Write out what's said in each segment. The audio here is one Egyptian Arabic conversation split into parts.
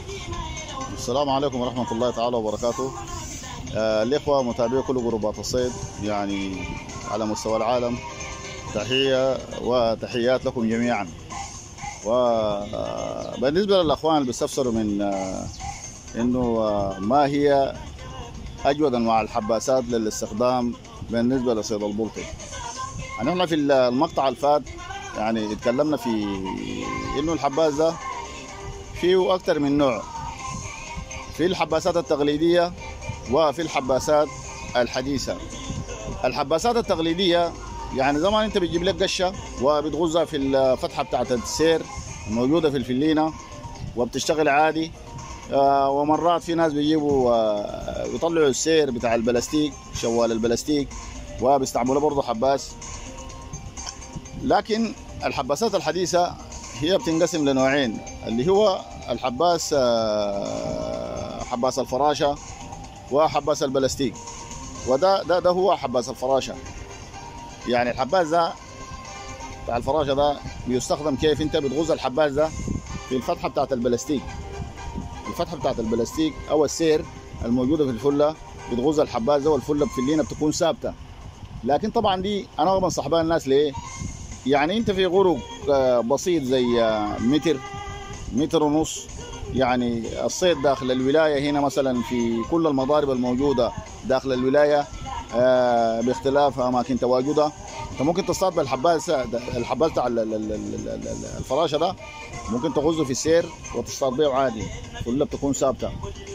السلام عليكم ورحمة الله تعالى وبركاته آه، الإخوة متابعي كل جروبات الصيد يعني على مستوى العالم تحية وتحيات لكم جميعا وبالنسبة للأخوان اللي بيستفسروا من آه، إنه آه، ما هي أجود أنواع الحباسات للاستخدام بالنسبة لصيد البلطي يعني احنا في المقطع الفات يعني اتكلمنا في إنه الحباس ده فيه أكثر من نوع في الحباسات التقليدية وفي الحباسات الحديثة الحباسات التقليدية يعني زمان انت بتجيب لك قشة وبتغزها في الفتحة بتاعت السير الموجودة في الفلينة وبتشتغل عادي آه، ومرات في ناس بيجيبوا آه، يطلعوا السير بتاع البلاستيك شوال البلاستيك وبيستعملوا برضه حباس لكن الحباسات الحديثة هي بتنقسم لنوعين اللي هو الحباس آه، حباس الفراشة وحباس البلاستيك وده ده ده هو حباس الفراشة يعني الحباس ده بتاع الفراشة ده بيستخدم كيف انت بتغز الحباس ده في الفتحة بتاعت البلاستيك الفتحة بتاعت البلاستيك او السير الموجودة في الفلة بتغز الحباس ده والفلة بفلينة بتكون ثابتة لكن طبعا دي انا بنصح بها الناس ليه يعني انت في غرق آه، بسيط زي آه، متر متر ونص يعني الصيد داخل الولاية هنا مثلا في كل المضارب الموجودة داخل الولاية آه، باختلاف أماكن تواجدها أنت ممكن تصطاد بالحباس الحباس بتاع ال- ال- ال- ال- ال- الفراشة ده ممكن تغزه في السير وتصطاد به عادي كلها بتكون ثابتة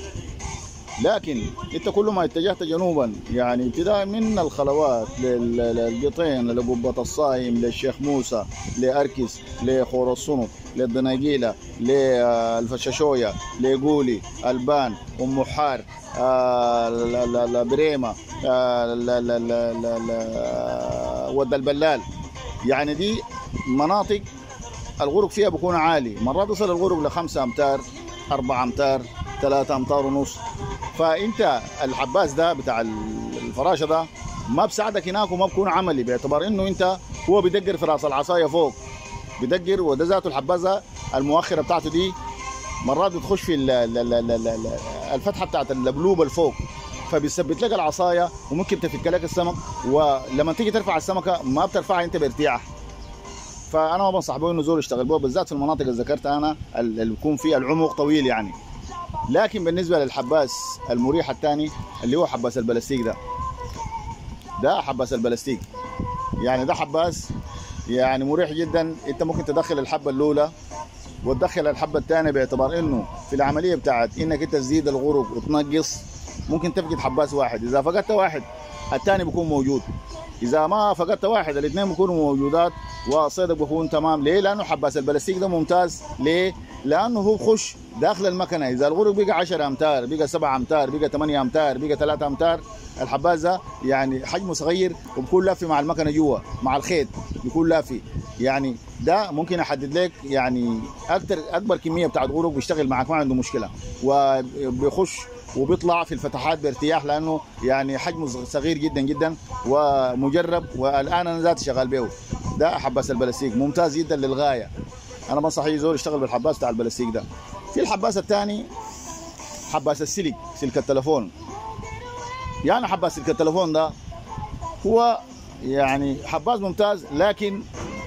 لكن انت كل ما اتجهت جنوبا يعني ابتداء من الخلوات لل- للقطين لقبة الصايم للشيخ موسى لأركس لخور الصنط للدناجيلة للفشاشوية لقولي البان ام حار آه، لا- لا- لا بريمة آه، لا- لا- لا- لا- لا- ود البلال يعني دي مناطق الغرق فيها بيكون عالي مرات يصل الغرق لخمسة امتار أربعة امتار ثلاثة امتار ونص فانت الحباس ده بتاع الفراشه ده ما بساعدك هناك وما بكون عملي باعتبار انه انت هو بيدقر في راس العصايه فوق بيدقر وده ذاته الحباس ده المؤخره بتاعته دي مرات بتخش في ال- ال- ال- ال- ال- الفتحه بتاعت اللبلوب الفوق فبيثبت لك العصايه وممكن تفك لك السمك ولما تيجي ترفع السمكه ما بترفعها انت بارتياح فانا ما بنصح به انه زول يشتغل به بالذات في المناطق اللي ذكرتها انا اللي بيكون فيها العمق طويل يعني لكن بالنسبه للحباس المريح الثاني اللي هو حباس البلاستيك ده ده حباس البلاستيك يعني ده حباس يعني مريح جدا انت ممكن تدخل الحبه الاولى وتدخل الحبه الثانيه باعتبار انه في العمليه بتاعت انك انت تزيد الغرق وتنقص ممكن تفقد حباس واحد اذا فقدت واحد الثاني بيكون موجود اذا ما فقدت واحد الاثنين بيكونوا موجودات وصيدك بيكون تمام ليه لانه حباس البلاستيك ده ممتاز ليه لانه هو بخش داخل المكنه اذا الغرق بقى 10 امتار بقى 7 امتار بقى 8 امتار بقى 3 امتار الحباس ده يعني حجمه صغير وبكون لافي مع المكنه جوا مع الخيط بيكون لافي يعني ده ممكن احدد لك يعني اكثر اكبر كميه بتاعت غرق بيشتغل معك ما عنده مشكله وبيخش وبيطلع في الفتحات بارتياح لانه يعني حجمه صغير جدا جدا ومجرب والان انا ذاتي شغال به ده حباس البلاستيك ممتاز جدا للغايه انا بنصح اي زول يشتغل بالحباس بتاع البلاستيك ده في الحباس الثاني حباس السلك سلك التلفون يعني حباس سلك التلفون ده هو يعني حباس ممتاز لكن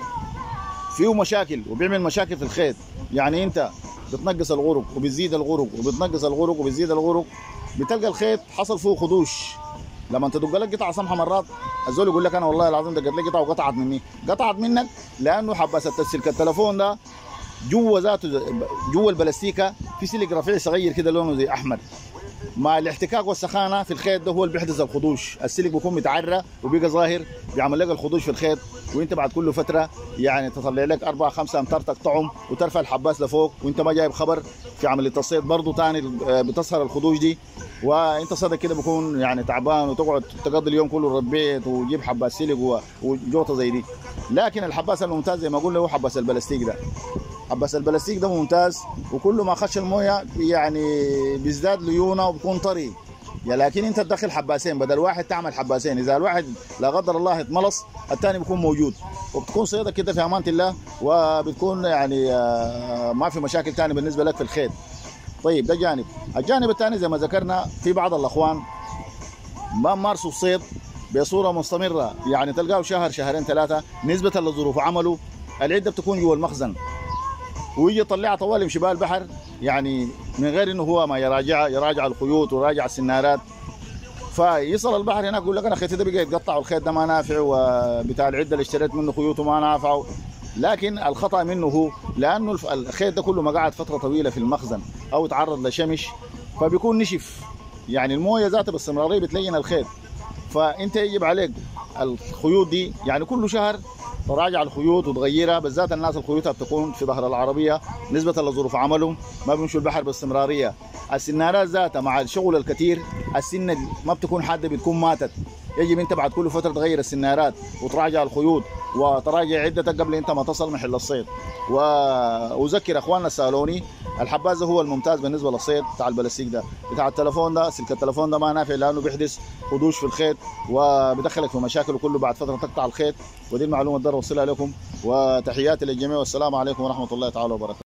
فيه مشاكل وبيعمل مشاكل في الخيط يعني انت بتنقص الغرق وبتزيد الغرق وبتنقص الغرق وبتزيد الغرق بتلقى الخيط حصل فيه خدوش لما تدق لك قطعه سمحه مرات الزول يقول لك انا والله العظيم دقت لي قطعه وقطعت مني قطعت منك لانه حباسه السلك التلفون ده جوا ذاته جوا البلاستيكه في سلك رفيع صغير كده لونه زي احمر مع الاحتكاك والسخانه في الخيط ده هو اللي بيحدث الخدوش السلك بيكون متعرى وبيبقى ظاهر بيعمل لك الخدوش في الخيط وانت بعد كل فتره يعني تطلع لك اربع خمسه امتار تقطعهم وترفع الحباس لفوق وانت ما جايب خبر في عمليه الصيد برضه ثاني بتظهر الخدوش دي وانت صدق كده بكون يعني تعبان وتقعد تقضي اليوم كله ربيت وتجيب حباس سلك و- وجوطه زي دي لكن الحباس الممتاز زي ما قلنا هو حباس البلاستيك ده حباس البلاستيك ده ممتاز وكل ما خش المويه يعني بيزداد ليونه وبكون طري يا لكن انت تدخل حباسين بدل واحد تعمل حباسين اذا الواحد لا قدر الله اتملص الثاني بيكون موجود وبتكون صيدك كده في امانه الله وبتكون يعني آه، ما في مشاكل ثانيه بالنسبه لك في الخيط طيب ده جانب الجانب الثاني زي ما ذكرنا في بعض الاخوان ما مارسوا الصيد بصوره مستمره يعني تلقاه شهر شهرين ثلاثه نسبه لظروف عمله العده بتكون جوا المخزن ويجي يطلعها طوال يمشي بها البحر يعني من غير انه هو ما يراجع يراجع الخيوط ويراجع السنارات فيصل البحر هناك يقول لك انا خيطي ده بقى يتقطع والخيط ده ما نافع وبتاع العده اللي اشتريت منه خيوطه ما نافع لكن الخطا منه هو لانه الخيط ده كله ما قعد فتره طويله في المخزن او تعرض لشمس فبيكون نشف يعني المويه ذاتها باستمراريه بتلين الخيط فانت يجب عليك الخيوط دي يعني كل شهر تراجع الخيوط وتغيرها بالذات الناس الخيوطها بتكون في ظهر العربيه نسبه لظروف عملهم ما بيمشوا البحر باستمراريه السنارات ذاتها مع الشغل الكثير السنه ما بتكون حاده بتكون ماتت يجب انت بعد كل فتره تغير السنارات وتراجع الخيوط وتراجع عدتك قبل انت ما تصل محل الصيد واذكر اخواننا السالوني الحباز هو الممتاز بالنسبه للصيد بتاع البلاستيك ده بتاع التلفون ده سلك التلفون ده ما نافع لانه بيحدث خدوش في الخيط وبدخلك في مشاكل وكله بعد فتره تقطع الخيط ودي المعلومه اللي اوصلها لكم وتحياتي للجميع والسلام عليكم ورحمه الله تعالى وبركاته